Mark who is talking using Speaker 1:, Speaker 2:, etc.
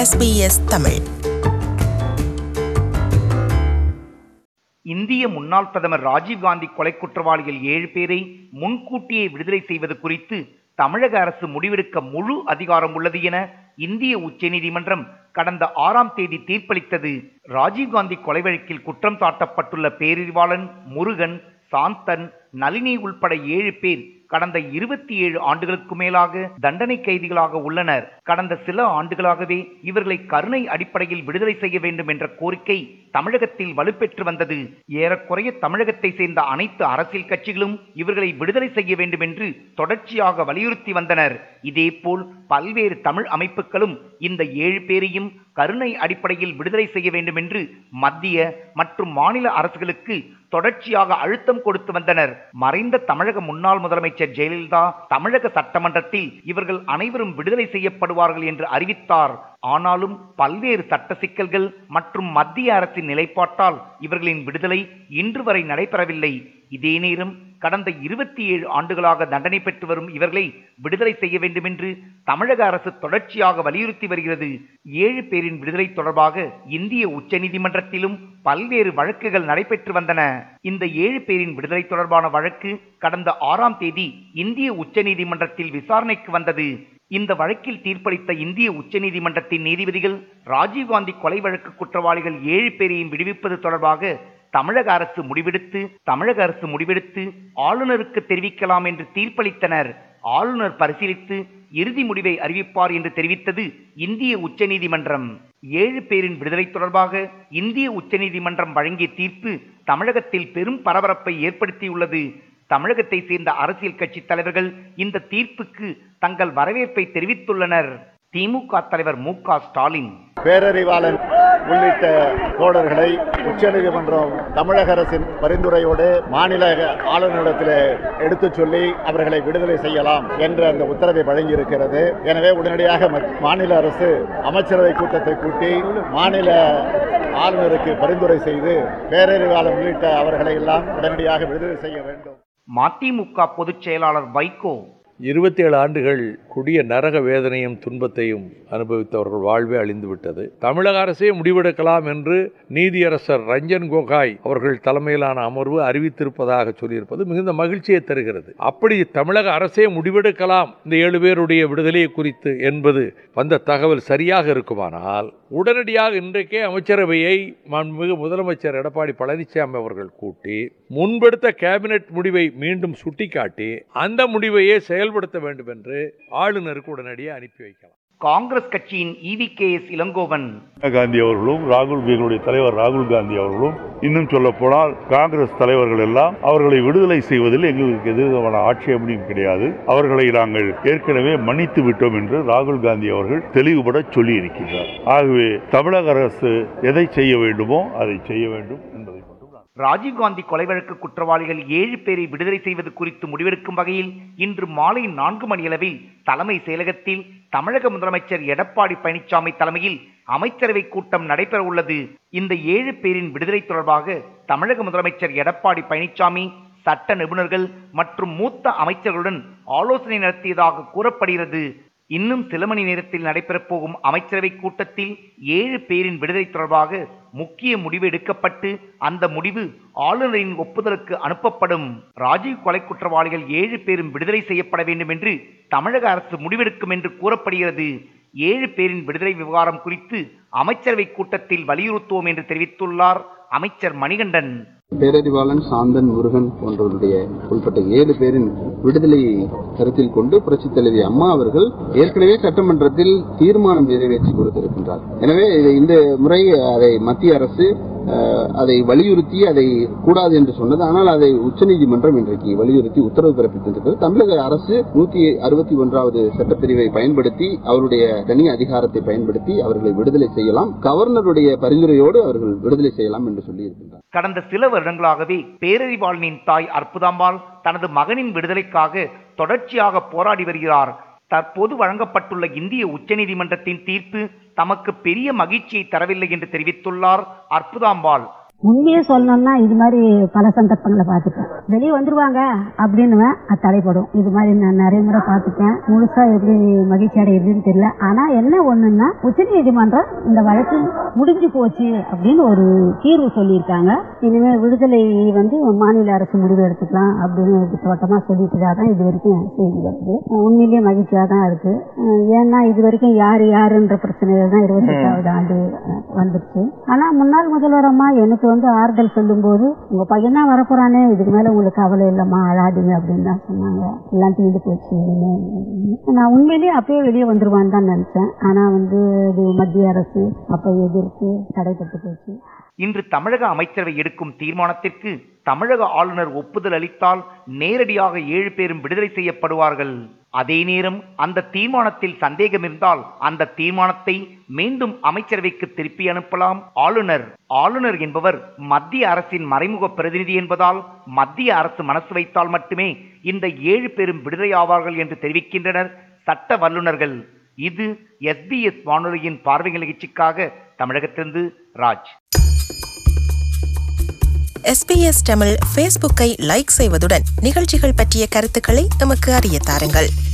Speaker 1: SBS Tamil
Speaker 2: இந்திய முன்னாள் பிரதமர் ராஜீவ்காந்தி கொலை குற்றவாளிகள் ஏழு பேரை முன்கூட்டியே விடுதலை செய்வது குறித்து தமிழக அரசு முடிவெடுக்க முழு அதிகாரம் உள்ளது என இந்திய உச்சநீதிமன்றம் கடந்த ஆறாம் தேதி தீர்ப்பளித்தது ராஜீவ்காந்தி கொலை வழக்கில் குற்றம் சாட்டப்பட்டுள்ள பேரறிவாளன் முருகன் சாந்தன் நளினி உள்பட ஏழு பேர் கடந்த இருபத்தி ஏழு ஆண்டுகளுக்கு மேலாக தண்டனை கைதிகளாக உள்ளனர் கடந்த சில ஆண்டுகளாகவே இவர்களை கருணை அடிப்படையில் விடுதலை செய்ய வேண்டும் என்ற கோரிக்கை தமிழகத்தில் வலுப்பெற்று வந்தது ஏறக்குறைய தமிழகத்தை சேர்ந்த அனைத்து அரசியல் கட்சிகளும் இவர்களை விடுதலை செய்ய வேண்டும் என்று தொடர்ச்சியாக வலியுறுத்தி வந்தனர் இதேபோல் பல்வேறு தமிழ் அமைப்புகளும் இந்த ஏழு பேரையும் கருணை அடிப்படையில் விடுதலை செய்ய வேண்டும் என்று மத்திய மற்றும் மாநில அரசுகளுக்கு தொடர்ச்சியாக அழுத்தம் கொடுத்து வந்தனர் மறைந்த தமிழக முன்னாள் முதலமைச்சர் ஜெயலலிதா தமிழக சட்டமன்றத்தில் இவர்கள் அனைவரும் விடுதலை செய்யப்படுவார்கள் என்று அறிவித்தார் ஆனாலும் பல்வேறு சட்ட சிக்கல்கள் மற்றும் மத்திய அரசின் நிலைப்பாட்டால் இவர்களின் விடுதலை இன்று வரை நடைபெறவில்லை இதே நேரம் கடந்த இருபத்தி ஏழு ஆண்டுகளாக தண்டனை பெற்று வரும் இவர்களை விடுதலை செய்ய வேண்டும் என்று தமிழக அரசு தொடர்ச்சியாக வலியுறுத்தி வருகிறது ஏழு பேரின் விடுதலை தொடர்பாக இந்திய உச்சநீதிமன்றத்திலும் பல்வேறு வழக்குகள் நடைபெற்று வந்தன இந்த ஏழு பேரின் விடுதலை தொடர்பான வழக்கு கடந்த ஆறாம் தேதி இந்திய உச்சநீதிமன்றத்தில் விசாரணைக்கு வந்தது இந்த வழக்கில் தீர்ப்பளித்த இந்திய உச்சநீதிமன்றத்தின் நீதிபதிகள் ராஜீவ்காந்தி கொலை வழக்கு குற்றவாளிகள் ஏழு பேரையும் விடுவிப்பது தொடர்பாக தமிழக அரசு முடிவெடுத்து தமிழக அரசு முடிவெடுத்து ஆளுநருக்கு தெரிவிக்கலாம் என்று தீர்ப்பளித்தனர் ஆளுநர் பரிசீலித்து இறுதி முடிவை அறிவிப்பார் என்று தெரிவித்தது இந்திய உச்சநீதிமன்றம் ஏழு பேரின் விடுதலை தொடர்பாக இந்திய உச்சநீதிமன்றம் வழங்கிய தீர்ப்பு தமிழகத்தில் பெரும் பரபரப்பை ஏற்படுத்தியுள்ளது தமிழகத்தை சேர்ந்த அரசியல் கட்சி தலைவர்கள் இந்த தீர்ப்புக்கு தங்கள் வரவேற்பை தெரிவித்துள்ளனர் திமுக தலைவர் மு க ஸ்டாலின்
Speaker 3: பேரறிவாளன் உள்ளிட்ட தோழர்களை உச்சநீதிமன்றம் தமிழக அரசின் பரிந்துரையோடு மாநில ஆளுநரிடத்தில் எடுத்துச் சொல்லி அவர்களை விடுதலை செய்யலாம் என்ற அந்த உத்தரவை வழங்கியிருக்கிறது எனவே உடனடியாக ம- மாநில அரசு அமைச்சரவை கூட்டத்தை கூட்டி மாநில ஆளுநருக்கு பரிந்துரை செய்து பேரறிவாளன் உள்ளிட்ட அவர்களை எல்லாம் உடனடியாக விடுதலை செய்ய வேண்டும்
Speaker 2: மதிமுக பொதுச் செயலாளர் வைகோ
Speaker 4: இருபத்தி ஏழு ஆண்டுகள் கொடிய நரக வேதனையும் துன்பத்தையும் அனுபவித்தவர்கள் வாழ்வே அழிந்துவிட்டது தமிழக அரசே முடிவெடுக்கலாம் என்று நீதியரசர் ரஞ்சன் கோகாய் அவர்கள் தலைமையிலான அமர்வு அறிவித்திருப்பதாக சொல்லியிருப்பது மிகுந்த மகிழ்ச்சியை தருகிறது அப்படி தமிழக அரசே முடிவெடுக்கலாம் இந்த ஏழு பேருடைய விடுதலை குறித்து என்பது வந்த தகவல் சரியாக இருக்குமானால் உடனடியாக இன்றைக்கே அமைச்சரவையை மாண்புமிகு முதலமைச்சர் எடப்பாடி பழனிசாமி அவர்கள் கூட்டி முன்பெடுத்த கேபினெட் முடிவை மீண்டும் சுட்டிக்காட்டி அந்த முடிவையே செயல்படுத்த வேண்டும் என்று ஆளுநருக்கு உடனடியாக அனுப்பி வைக்கலாம்
Speaker 2: காங்கிரஸ் கட்சியின் E V K S Elangovan
Speaker 5: Sonia Gandhi அவர்களும் ராகுல் எங்களுடைய தலைவர் ராகுல் காந்தி அவர்களும் இன்னும் சொல்ல போனால் காங்கிரஸ் தலைவர்கள் எல்லாம் அவர்களை விடுதலை செய்வதில் எங்களுக்கு எதிரான ஆட்சேபனையும் கிடையாது அவர்களை நாங்கள் ஏற்கனவே மன்னித்து விட்டோம் என்று ராகுல் காந்தி அவர்கள் தெளிவுபட சொல்லி இருக்கின்றார் ஆகவே தமிழக அரசு எதை செய்ய வேண்டுமோ அதை செய்ய வேண்டும் என்பதை மட்டும் நான்
Speaker 2: ராஜீவ்காந்தி கொலை வழக்கு குற்றவாளிகள் ஏழு பேரை விடுதலை செய்வது குறித்து முடிவெடுக்கும் வகையில் இன்று மாலை நான்கு மணியளவில் தலைமை செயலகத்தில் தமிழக முதலமைச்சர் எடப்பாடி பழனிசாமி தலைமையில் அமைச்சரவை கூட்டம் நடைபெற உள்ளது இந்த ஏழு பேரின் விடுதலை தொடர்பாக தமிழக முதலமைச்சர் எடப்பாடி பழனிசாமி சட்ட நிபுணர்கள் மற்றும் மூத்த அமைச்சர்களுடன் ஆலோசனை நடத்தியதாக கூறப்படுகிறது இன்னும் சில மணி நேரத்தில் நடைபெறப் போகும் அமைச்சரவை கூட்டத்தில் ஏழு பேரின் விடுதலை தொடர்பாக முக்கிய முடிவு எடுக்கப்பட்டு அந்த முடிவு ஆளுநரின் ஒப்புதலுக்கு அனுப்பப்படும் ராஜீவ் கொலை குற்றவாளிகள் ஏழு பேரும் விடுதலை செய்யப்பட வேண்டும் என்று தமிழக அரசு முடிவெடுக்கும் என்று கூறப்படுகிறது ஏழு பேரின் விடுதலை விவகாரம் குறித்து அமைச்சரவை கூட்டத்தில் வலியுறுத்துவோம் என்று தெரிவித்துள்ளார் அமைச்சர் மணிகண்டன்
Speaker 6: பேரறிவாளன் சாந்தன் முருகன் போன்றவருடைய உள்பட்ட ஏழு பேரின் விடுதலையை கருத்தில் கொண்டு புரட்சித் தலைவி அம்மா அவர்கள் ஏற்கனவே சட்டமன்றத்தில் தீர்மானம் நிறைவேற்றி கொடுத்திருக்கின்றார் எனவே இதை இந்த முறை அதை மத்திய அரசு அஹ், அதை வலியுறுத்தி அதை கூடாது என்று சொன்னது ஆனால் அதை உச்சநீதிமன்றம் இன்றைக்கு வலியுறுத்தி உத்தரவு பிறப்பித்திருக்கிறது தமிழக அரசு நூத்தி அறுபத்தி ஒன்றாவது சட்டப்பிரிவை பயன்படுத்தி அவருடைய தனி அதிகாரத்தை பயன்படுத்தி அவர்களை விடுதலை செய்யலாம் கவர்னருடைய பரிந்துரையோடு அவர்கள் விடுதலை செய்யலாம் என்று சொல்லியிருக்கின்றார்
Speaker 2: கடந்த சில வருடங்களாகவே பேரறிவாளனின் தாய் அற்புதாம்பாள் தனது மகனின் விடுதலைக்காக தொடர்ச்சியாக போராடி வருகிறார் தற்போது வழங்கப்பட்டுள்ள இந்திய உச்சநீதிமன்றத்தின் தீர்ப்பு தமக்கு பெரிய மகிழ்ச்சியை தரவில்லை என்று தெரிவித்துள்ளார் அற்புதாம்பாள்
Speaker 1: உண்மையே சொல்லணும்னா இது மாதிரி பல சந்தர்ப்பங்களை பார்த்துட்டேன் வெளியே வந்துருவாங்க அப்படின்னுவேன் அது தடைப்படும் இது மாதிரி நான் நிறைய முறை பார்த்துட்டேன் முழுசா எப்படி மகிழ்ச்சி அடையுதுன்னு தெரியல ஆனா என்ன ஒண்ணுன்னா உச்சநீதிமன்றம் இந்த வழக்கு முடிஞ்சு போச்சு அப்படின்னு ஒரு தீர்வு சொல்லியிருக்காங்க இனிமே விடுதலை வந்து மாநில அரசு முடிவு எடுத்துக்கலாம் அப்படின்னு திட்டவட்டமா சொல்லிட்டு தான் இது வரைக்கும் செய்தி வருது உண்மையிலேயே மகிழ்ச்சியா தான் இருக்கு அஹ் ஏன்னா இது வரைக்கும் யாரு யாருன்ற பிரச்சனைகள் தான் இருபத்தெட்டாவது ஆண்டு அஹ், வந்துருச்சு ஆனா முன்னாள் முதல்வர் அம்மா எனக்கு வந்து ஆறுதல் சொல்லும்போது உங்க பையன் தான் வரப்போறானே இதுக்கு மேல உங்களுக்கு கவலை இல்லம்மா அழாதீங்க அப்படின்னு தான் சொன்னாங்க எல்லாம் தீர்ந்து போச்சு இனிமே அப்படின்னு. நான் உண்மையிலேயே அப்பயே வெளியே வந்துருவான்னு தான் நினைச்சேன் ஆனா வந்து இது மத்திய அரசு அப்ப எதிர்த்து தடைப்பட்டு போச்சு
Speaker 2: இன்று தமிழக அமைச்சரவை எடுக்கும் தீர்மானத்திற்கு தமிழக ஆளுநர் ஒப்புதல் அளித்தால் நேரடியாக ஏழு பேரும் விடுதலை செய்யப்படுவார்கள் அதே நேரம் அந்த தீர்மானத்தில் சந்தேகம் இருந்தால் அந்த தீர்மானத்தை மீண்டும் அமைச்சரவைக்கு திருப்பி அனுப்பலாம் ஆளுநர் ஆளுநர் என்பவர் மத்திய அரசின் மறைமுக பிரதிநிதி என்பதால் மத்திய அரசு மனசு வைத்தால் மட்டுமே இந்த ஏழு பேரும் விடுதலை ஆவார்கள் என்று தெரிவிக்கின்றனர் சட்ட வல்லுநர்கள் இது எஸ்பிஎஸ் வானொலியின் பார்வை நிகழ்ச்சிக்காக தமிழகத்திலிருந்து ராஜ்
Speaker 7: எஸ்பிஎஸ் தமிழ் ஃபேஸ்புக்கை லைக் செய்வதுடன் நிகழ்ச்சிகள் பற்றிய கருத்துக்களை எமக்கு அறிய தாருங்கள்